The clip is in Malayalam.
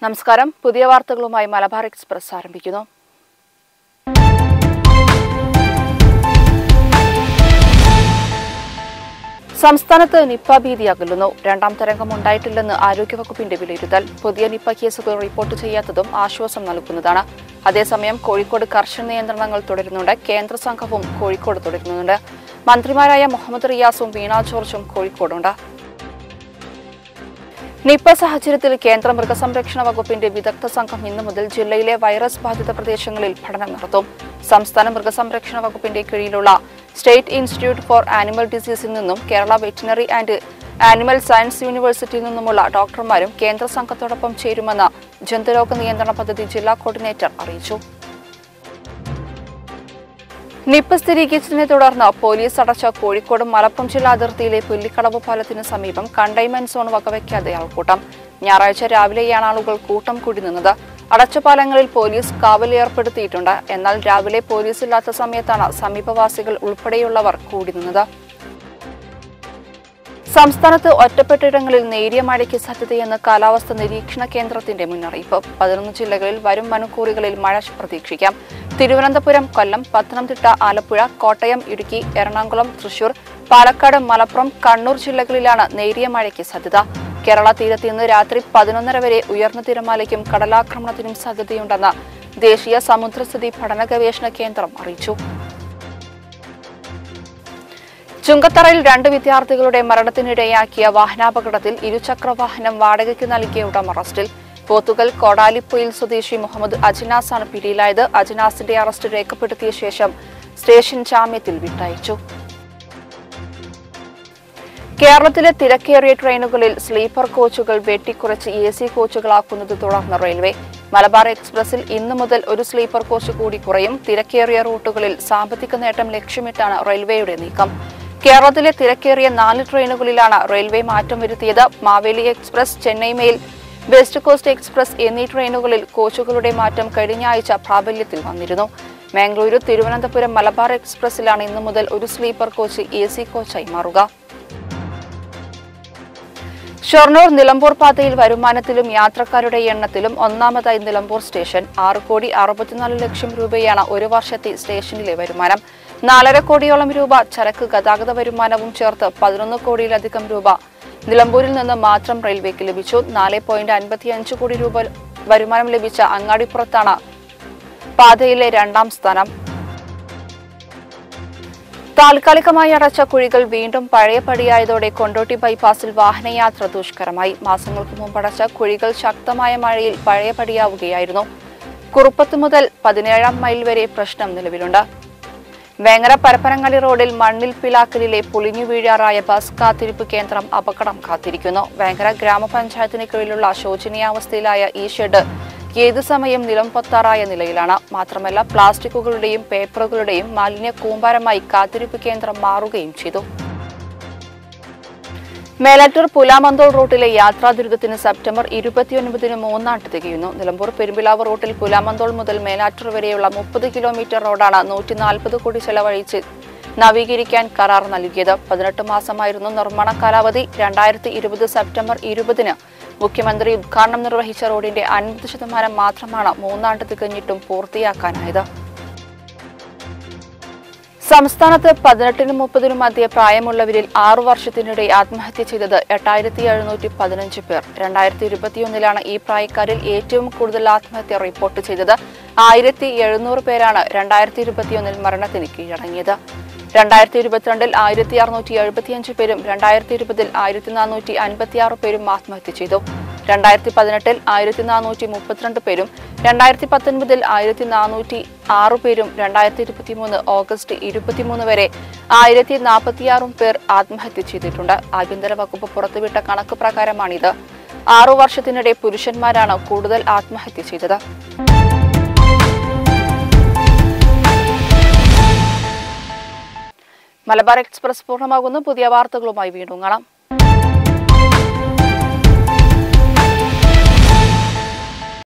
നമസ്കാരം പുതിയ വാർത്തകളുമായി മലബാർ എക്സ്പ്രസ് ആരംഭിക്കുന്നു സംസ്ഥാനത്ത് നിപ്പ ഭീതി അകലുന്നു രണ്ടാം തരംഗം ഉണ്ടായിട്ടില്ലെന്ന് ആരോഗ്യവകുപ്പിന്റെ വിലയിരുത്തൽ പുതിയ നിപ്പ കേസുകൾ റിപ്പോർട്ട് ചെയ്യാത്തതും ആശ്വാസം നൽകുന്നതാണ് അതേസമയം കോഴിക്കോട് കർശന നിയന്ത്രണങ്ങൾ തുടരുന്നുണ്ട് കേന്ദ്ര സംഘവും കോഴിക്കോട് തുടരുന്നുണ്ട് മന്ത്രിമാരായ മുഹമ്മദ് റിയാസും വീണ ജോർജും കോഴിക്കോടുണ്ട് നിപ്പ സാഹചര്യത്തിൽ കേന്ദ്ര മൃഗസംരക്ഷണ വകുപ്പിന്റെ വിദഗ്ധ സംഘം ഇന്നു മുതൽ ജില്ലയിലെ വൈറസ് ബാധിത പ്രദേശങ്ങളിൽ പഠനം നടത്തും സംസ്ഥാന മൃഗസംരക്ഷണ വകുപ്പിന്റെ കീഴിലുള്ള സ്റ്റേറ്റ് ഇൻസ്റ്റിറ്റ്യൂട്ട് ഫോർ ആനിമൽ ഡിസീസിൽ നിന്നും Kerala veterinary and animal science യൂണിവേഴ്സിറ്റിയിൽ നിന്നുമുള്ള ഡോക്ടർമാരും കേന്ദ്ര സംഘത്തോടൊപ്പം ചേരുമെന്ന് ജന്തുരോഗ നിയന്ത്രണ പദ്ധതി ജില്ലാ കോർഡിനേറ്റർ അറിയിച്ചു നിപ്പ സ്ഥിരീകരിച്ചതിനെ തുടർന്ന് പോലീസ് അടച്ച കോഴിക്കോട് മലപ്പുറം ജില്ലാ അതിർത്തിയിലെ പുല്ലിക്കടവ് പാലത്തിന് സമീപം കണ്ടെയ്ൻമെന്റ് സോൺ വകവയ്ക്കാതെ ആൾക്കൂട്ടം ഞായറാഴ്ച രാവിലെയാണ് ആളുകൾ കൂട്ടം കൂടി നിന്നത് അടച്ച പാലങ്ങളിൽ പോലീസ് കാവൽ ഏർപ്പെടുത്തിയിട്ടുണ്ട് എന്നാൽ രാവിലെ പോലീസ് ഇല്ലാത്ത സമയത്താണ് സമീപവാസികൾ ഉൾപ്പെടെയുള്ളവർ കൂടി നിന്നത് സംസ്ഥാനത്ത് ഒറ്റപ്പെട്ടിടങ്ങളിൽ നേരിയ മഴയ്ക്ക് സാധ്യതയെന്ന് കാലാവസ്ഥാ നിരീക്ഷണ കേന്ദ്രത്തിന്റെ മുന്നറിയിപ്പ് പതിനൊന്ന് ജില്ലകളിൽ വരും മണിക്കൂറുകളിൽ മഴ പ്രതീക്ഷിക്കാം തിരുവനന്തപുരം കൊല്ലം പത്തനംതിട്ട ആലപ്പുഴ കോട്ടയം ഇടുക്കി എറണാകുളം തൃശൂർ പാലക്കാട് മലപ്പുറം കണ്ണൂർ ജില്ലകളിലാണ് നേരിയ മഴയ്ക്ക് സാധ്യത കേരള തീരത്ത് ഇന്ന് രാത്രി പതിനൊന്നര വരെ ഉയർന്ന തിരമാലയ്ക്കും കടലാക്രമണത്തിനും സാധ്യതയുണ്ടെന്ന് ദേശീയ സമുദ്രസ്ഥിതി പഠന ഗവേഷണ കേന്ദ്രം അറിയിച്ചു ചുങ്കത്തറയിൽ രണ്ട് വിദ്യാർത്ഥികളുടെ മരണത്തിനിടയാക്കിയ വാഹനാപകടത്തിൽ ഇരുചക്ര വാഹനം വാടകയ്ക്ക് നൽകിയ ഉടമ അറസ്റ്റിൽ പോത്തുകൽ കോടാലിപ്പൊയിൽ സ്വദേശി മുഹമ്മദ് അജിനാസാണ് പിടിയിലായത് അജിനാസിന്റെ അറസ്റ്റ് രേഖപ്പെടുത്തിയ ശേഷം സ്റ്റേഷൻ ജാമ്യത്തിൽ വിട്ടയച്ചു കേരളത്തിലെ തിരക്കേറിയ ട്രെയിനുകളിൽ സ്ലീപ്പർ കോച്ചുകൾ വെട്ടിക്കുറച്ച് എ സി കോച്ചുകളാക്കുന്നത് തുടർന്ന് റെയിൽവേ മലബാർ എക്സ്പ്രസിൽ ഇന്നു മുതൽ ഒരു സ്ലീപ്പർ കോച്ച് കൂടി കുറയും തിരക്കേറിയ റൂട്ടുകളിൽ സാമ്പത്തിക നേട്ടം ലക്ഷ്യമിട്ടാണ് റെയിൽവേയുടെ നീക്കം കേരളത്തിലെ തിരക്കേറിയ നാല് ട്രെയിനുകളിലാണ് റെയിൽവേ മാറ്റം വരുത്തിയത് Maveli express Chennai mail west coast express എന്നീ ട്രെയിനുകളിൽ കോച്ചുകളുടെ മാറ്റം കഴിഞ്ഞ ആഴ്ച പ്രാബല്യത്തിൽ വന്നിരുന്നു മാംഗ്ലൂരു തിരുവനന്തപുരം മലബാർ എക്സ്പ്രസിലാണ് ഇന്നു മുതൽ ഒരു സ്ലീപ്പർ കോച്ച് എ സി കോച്ചായി മാറുക ഷൊർണൂർ നിലമ്പൂർ പാതയിൽ വരുമാനത്തിലും യാത്രക്കാരുടെ എണ്ണത്തിലും ഒന്നാമതായി നിലമ്പൂർ സ്റ്റേഷൻ ആറ് കോടി അറുപത്തിനാല് ലക്ഷം രൂപയാണ് ഒരു വർഷത്തെ സ്റ്റേഷനിലെ വരുമാനം നാലര കോടിയോളം രൂപ ചരക്ക് ഗതാഗത വരുമാനവും ചേർത്ത് പതിനൊന്ന് കോടിയിലധികം രൂപ നിലമ്പൂരിൽ നിന്ന് മാത്രം റെയിൽവേക്ക് ലഭിച്ചു നാല് പോയിന്റ് അൻപത്തിയഞ്ച് കോടി രൂപ വരുമാനം ലഭിച്ച അങ്ങാടിപ്പുറത്താണ് പാതയിലെ രണ്ടാം സ്ഥാനം താൽക്കാലികമായി അടച്ച കുഴികൾ വീണ്ടും പഴയ പടിയായതോടെ കൊണ്ടോട്ടി ബൈപ്പാസിൽ വാഹനയാത്ര ദുഷ്കരമായി മാസങ്ങൾക്ക് മുമ്പ് അടച്ച കുഴികൾ ശക്തമായ മഴയിൽ പഴയ പടിയാവുകയായിരുന്നു കുറുപ്പത്ത് മുതൽ പതിനേഴാം മൈൽ വരെ പ്രശ്നം നിലവിലുണ്ട് വേങ്ങര പരപ്പനങ്ങാടി റോഡിൽ മണ്ണിൽ പിലാക്കലിലെ പൊളിഞ്ഞു വീഴാറായ ബസ് കാത്തിരിപ്പ് കേന്ദ്രം അപകടം കാത്തിരിക്കുന്നു വേങ്ങര ഗ്രാമപഞ്ചായത്തിന് കീഴിലുള്ള ശോചനീയാവസ്ഥയിലായ ഈ ഷെഡ് ഏതു സമയം നിലം പൊത്താറായ നിലയിലാണ് മാത്രമല്ല പ്ലാസ്റ്റിക്കുകളുടെയും പേപ്പറുകളുടെയും മാലിന്യ കൂമ്പാരമായി കാത്തിരിപ്പ് കേന്ദ്രം മാറുകയും ചെയ്തു മേലാറ്റൂർ പുലാമന്തോൾ റൂട്ടിലെ യാത്രാ ദുരിതത്തിന് സെപ്റ്റംബർ ഇരുപത്തിയൊൻപതിന് മൂന്നാട്ട് തികയുന്നു നിലമ്പൂർ പെരുമ്പിലാവ് റൂട്ടിൽ പുലാമന്തോൾ മുതൽ മേലാറ്റൂർ വരെയുള്ള മുപ്പത് കിലോമീറ്റർ റോഡാണ് നൂറ്റി നാൽപ്പത് കോടി ചെലവഴിച്ച് നവീകരിക്കാൻ കരാർ നൽകിയത് പതിനെട്ട് മാസമായിരുന്നു നിർമ്മാണ കാലാവധി രണ്ടായിരത്തി ഇരുപത് സെപ്റ്റംബർ ഇരുപതിന് മുഖ്യമന്ത്രി ഉദ്ഘാടനം നിർവഹിച്ച റോഡിന്റെ അൻപത് ശതമാനം മാത്രമാണ് മൂന്നാണ്ട് തികഞ്ഞിട്ടും പൂർത്തിയാക്കാനായത് സംസ്ഥാനത്ത് പതിനെട്ടിനും മുപ്പതിനും മധ്യ പ്രായമുള്ളവരിൽ ആറു വർഷത്തിനിടെ ആത്മഹത്യ ചെയ്തത് എട്ടായിരത്തി എഴുന്നൂറ്റി പതിനഞ്ച് പേർ രണ്ടായിരത്തി ഇരുപത്തിയൊന്നിലാണ് ഈ പ്രായക്കാരിൽ ഏറ്റവും കൂടുതൽ ആത്മഹത്യ റിപ്പോർട്ട് ചെയ്തത് ആയിരത്തി എഴുന്നൂറ് പേരാണ് രണ്ടായിരത്തി ഇരുപത്തിയൊന്നിൽ മരണത്തിന് കീഴടങ്ങിയത് രണ്ടായിരത്തി ഇരുപത്തിരണ്ടിൽ ആയിരത്തി അറുന്നൂറ്റി എഴുപത്തിയഞ്ച് പേരും രണ്ടായിരത്തി ഇരുപതിൽ ആയിരത്തി നാനൂറ്റി അൻപത്തിയാറ് പേരും ആത്മഹത്യ ചെയ്തു രണ്ടായിരത്തി പതിനെട്ടിൽ ആയിരത്തി നാനൂറ്റി മുപ്പത്തിരണ്ട് പേരും രണ്ടായിരത്തി പത്തൊൻപതിൽ ആയിരത്തി നാനൂറ്റി ആറ് പേരും രണ്ടായിരത്തി ഇരുപത്തിമൂന്ന് ഓഗസ്റ്റ് ഇരുപത്തിമൂന്ന് വരെ ആയിരത്തി നാൽപ്പത്തിയാറും പേർ ആത്മഹത്യ ചെയ്തിട്ടുണ്ട് ആഭ്യന്തര വകുപ്പ് പുറത്തുവിട്ട കണക്ക് പ്രകാരമാണിത് ആറു വർഷത്തിനിടെ പുരുഷന്മാരാണ് കൂടുതൽ ആത്മഹത്യ ചെയ്തത് മലബാർ എക്സ്പ്രസ് പൂർണ്ണമാകുന്നു പുതിയ വാർത്തകളുമായി വീണ്ടും കാണാം